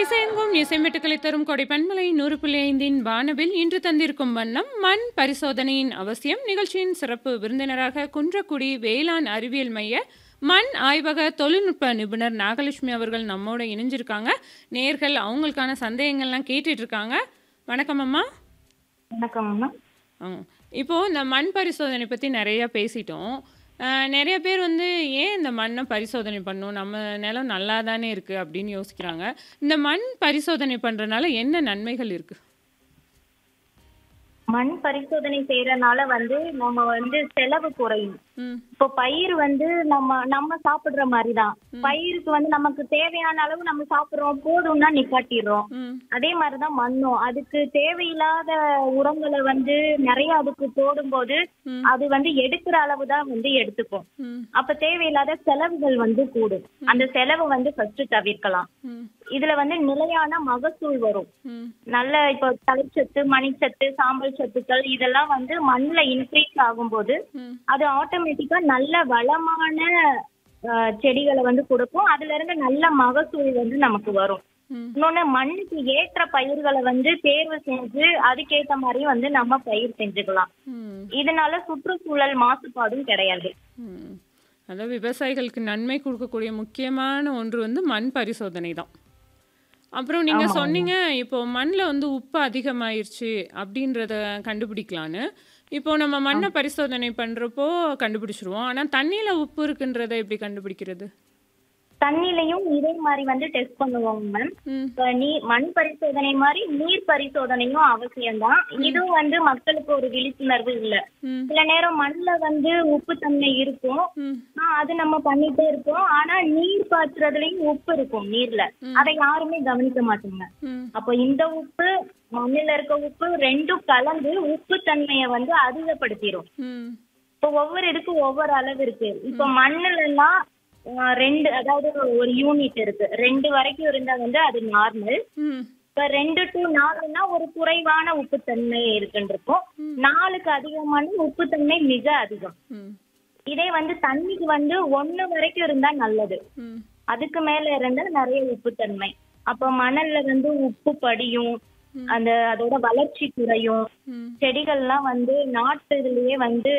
இசையெங்கும் இசைமெட்டுக்களை தரும் கொடை பன்மலை நூறு புள்ளி ஐந்தின் வானவில் இன்று தந்திருக்கும் வண்ணம் மண் பரிசோதனையின் அவசியம் நிகழ்ச்சியின் சிறப்பு விருந்தினராக குன்றக்குடி வேளாண் அறிவியல் மைய மண் ஆய்வக தொழில்நுட்ப நிபுணர் நாகலட்சுமி அவர்கள் நம்மோட இணைஞ்சிருக்காங்க நேர்கள் அவங்களுக்கான சந்தேகங்கள்லாம் கேட்டுட்டு இருக்காங்க வணக்கம் அம்மா வணக்கம் அம்மா ஆ. இப்போ இந்த மண் பரிசோதனை பற்றி நிறைய பேசிட்டோம் ஆ, நிறைய பேர் வந்து ஏன் இந்த மண்ணை பரிசோதனை பண்ணணும் நம்ம நிலம் நல்லா தானே இருக்குது அப்படின்னு யோசிக்கிறாங்க இந்த மண் பரிசோதனை பண்ணுறனால என்ன நன்மைகள் இருக்குது மண் பரிசோதனை செய்யறதுனால வந்து நம்ம வந்து செலவு குறையும் ம் இப்போ பயிர் வந்து நம்ம நம்ம சாப்பிடுற மாதிரி தான் பயிருக்கு வந்து நமக்கு தேவையான அளவு நம்ம சாப்பிடுறோம் போதும்னா நிப்பாட்டிடுறோம் ம் அதே மாதிரிதான் மண்ணும் அதுக்கு தேவையில்லாத உரங்களை வந்து நிறைய அதுக்கு போடும்போது ம். அது வந்து எடுக்கிற அளவு தான் வந்து எடுத்துக்கும் ம் அப்ப தேவையில்லாத செலவுகள் வந்து கூடும் அந்த செலவை வந்து ஃபர்ஸ்ட் தவிர்க்கலாம் ம் இதுல வந்து நிலையான மகசூல் வரும் ம் நல்ல இப்போ தலைச்சத்து மணிச்சத்து சாம்பல் சத்துக்கள் இதெல்லாம் வந்து மண்ணில் இன்க்ரீஸ் ஆகும்போது ம் அது ஆட்டோமேட்டிக்கா நல்ல வளமான அஹ், செடிகளை வந்து கொடுக்கும் அதுல இருந்து நல்ல மகசூல் வந்து நமக்கு வரும் ம் இன்னொன்னு மண்ணுக்கு ஏற்ற பயிர்களை வந்து தேர்வு செஞ்சு அதுக்கேத்த மாதிரி வந்து நம்ம பயிர் செஞ்சுக்கலாம் ம் இதனால சுற்றுச்சூழல் மாசுபாடும் கிடையாது ம் அதாவது விவசாயிகளுக்கு நன்மை கொடுக்கக்கூடிய முக்கியமான ஒன்று வந்து மண் பரிசோதனை தான் அப்புறம் நீங்க சொன்னீங்க இப்போ மண்ணில் வந்து உப்பு அதிகமாயிருச்சு அப்படின்றத கண்டுபிடிக்கலான்னு இப்போ நம்ம மண்ணை பரிசோதனை பண்றப்போ கண்டுபிடிச்சிருவோம் ஆனா தண்ணியில உப்பு இருக்குன்றதை எப்படி கண்டுபிடிக்கிறது தண்ணிலையும் இதே மாதிரி வந்து டெஸ்ட் பண்ணுவோம் மேம் ம் இப்ப நீர் மண் பரிசோதனை மாதிரி நீர் பரிசோதனையும் அவசியம்தான் இதுவும் வந்து மக்களுக்கு ஒரு விழிப்புணர்வு இல்ல ம் சில நேரம் மண்ணுல வந்து உப்புத்தன்மை இருக்கும் ம் ஆஹ் அது நம்ம பண்ணிட்டே இருப்போம் ஆனா நீர் பாய்ச்சறதுலயும் உப்பு இருக்கும் நீர்ல அதை யாருமே கவனிக்க மாட்டாங்க ம் அப்போ இந்த உப்பு மண்ணுல இருக்க உப்பு ரெண்டும் கலந்து உப்பு தன்மையை வந்து அதிகப்படுத்திடும் ம் இப்போ ஒவ்வொரு இதுக்கும் ஒவ்வொரு அளவு இருக்கு இப்போ மண்ணுலன்னா ஆஹ் ரெண்டு அதாவது ஒரு யூனிட் இருக்கு ரெண்டு வரைக்கும் இருந்தா வந்து அது நார்மல் ம் இப்ப ரெண்டு டு நாலுனா ஒரு குறைவான உப்புத்தன்மை இருக்குன்னு இருக்கும் நாலுக்கு அதிகமான உப்புத்தன்மை மிக அதிகம் ம் இதே வந்து தண்ணிக்கு வந்து ஒண்ணு வரைக்கும் இருந்தா நல்லது ம் அதுக்கு மேல இருந்தா நிறைய உப்புத்தன்மை அப்ப மணல்ல வந்து உப்பு படியும் அந்த அதோட வளர்ச்சி குறையும் ம் செடிகள்லாம் வந்து நாட்டுலயே வந்து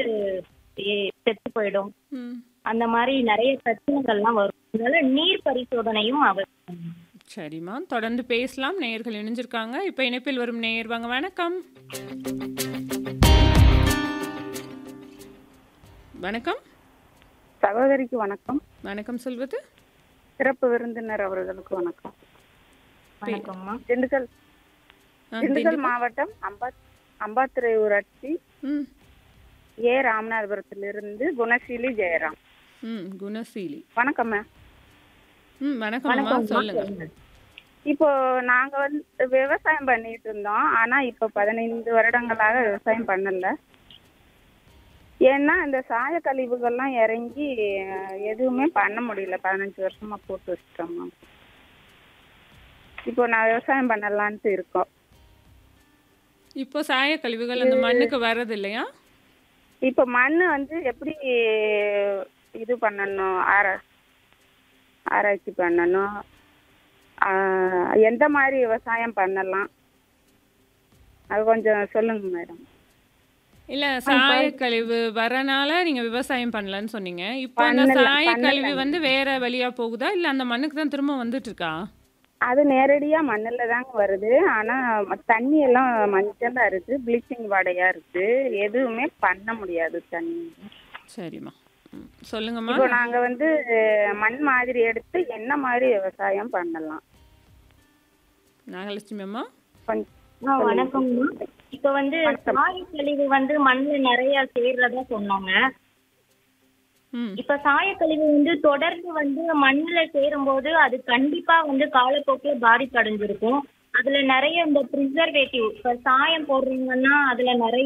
ஏ- செத்து போயிடும் ம் அந்த மாதிரி நிறைய பிரச்சனைகள்லாம் வரும் அதனால நீர் பரிசோதனையும் அவசியம் சரிம்மா தொடர்ந்து பேசலாம் நேயர்கள் இணைஞ்சிருக்காங்க இப்போ இணைப்பில் வரும் நேயர் வாங்க வணக்கம் வணக்கம் சகோதரிக்கு வணக்கம் வணக்கம் சொல்வது சிறப்பு விருந்தினர் அவர்களுக்கு வணக்கம் வணக்கம்மா திண்டுக்கல் ஆ, திண்டுக்கல் மாவட்டம் அம்பாத் அம்பாத்துறை ஊராட்சி ம் ஏ ராமநாதபுரத்திலிருந்து குணசீலி ஜெயராம் ம் குணசீலி வணக்கம் மேம் ம் வணக்கம் அம்மா சொல்லுங்க இப்போ நாங்க வந்து விவசாயம் பண்ணிட்டு இருந்தோம் ஆனா இப்போ பதினைந்து வருடங்களாக விவசாயம் பண்ணல ஏன்னா இந்த சாய கழிவுகள்லாம் இறங்கி அஹ், எதுவுமே பண்ண முடியல பதினஞ்சு வருஷமா போட்டு வச்சுட்டோம் மேம் இப்போ நான் விவசாயம் பண்ணலான்ட்டு இருக்கோம் இப்போ சாய கழிவுகள் அந்த மண்ணுக்கு வர்றது இல்லையா இப்போ மண் வந்து எப்படி இது பண்ணணும் ஆரா ஆராய்ச்சி பண்ணணும் ஆஹ் எந்த மாதிரி விவசாயம் பண்ணலாம் அது கொஞ்சம் சொல்லுங்க மேடம் இல்ல சாய கழிவு வரனால நீங்க விவசாயம் பண்ணலன்னு சொன்னீங்க இப்போ அந்த பண்ணல, சாய கழிவு பண்ணல. வந்து வேற வழியா போகுதா இல்ல அந்த மண்ணுக்கு தான் திரும்ப வந்துட்டு இருக்கா அது நேரடியா மண்ணில் தாங்க வருது ஆனா தண்ணி எல்லாம் மஞ்சளா இருக்கு ப்ளீச்சிங் வாடையா இருக்கு எதுவுமே பண்ண முடியாது தண்ணி சரிம்மா ம், சொல்லுங்கம்மா இப்போ நாங்க வந்து மண் மாதிரி எடுத்து என்ன மாதிரி விவசாயம் பண்ணலாம் நாகலட்சுமி அம்மா கொஞ்சம் ஆ, வணக்கம்மா இப்ப வந்து சாய கழிவு வந்து மண்ணுல நிறைய சேர்றதா சொன்னாங்க ம் இப்ப சாயக்கழிவு வந்து தொடர்ந்து வந்து மண்ணுல சேரும்போது அது கண்டிப்பா வந்து காலப்போக்கில் பாதிப்படைஞ்சிருக்கும் அதுல நிறைய இந்த ப்ரிசர்வேட்டிவ் இப்ப சாயம் போடுறீங்கன்னா அதுல நிறைய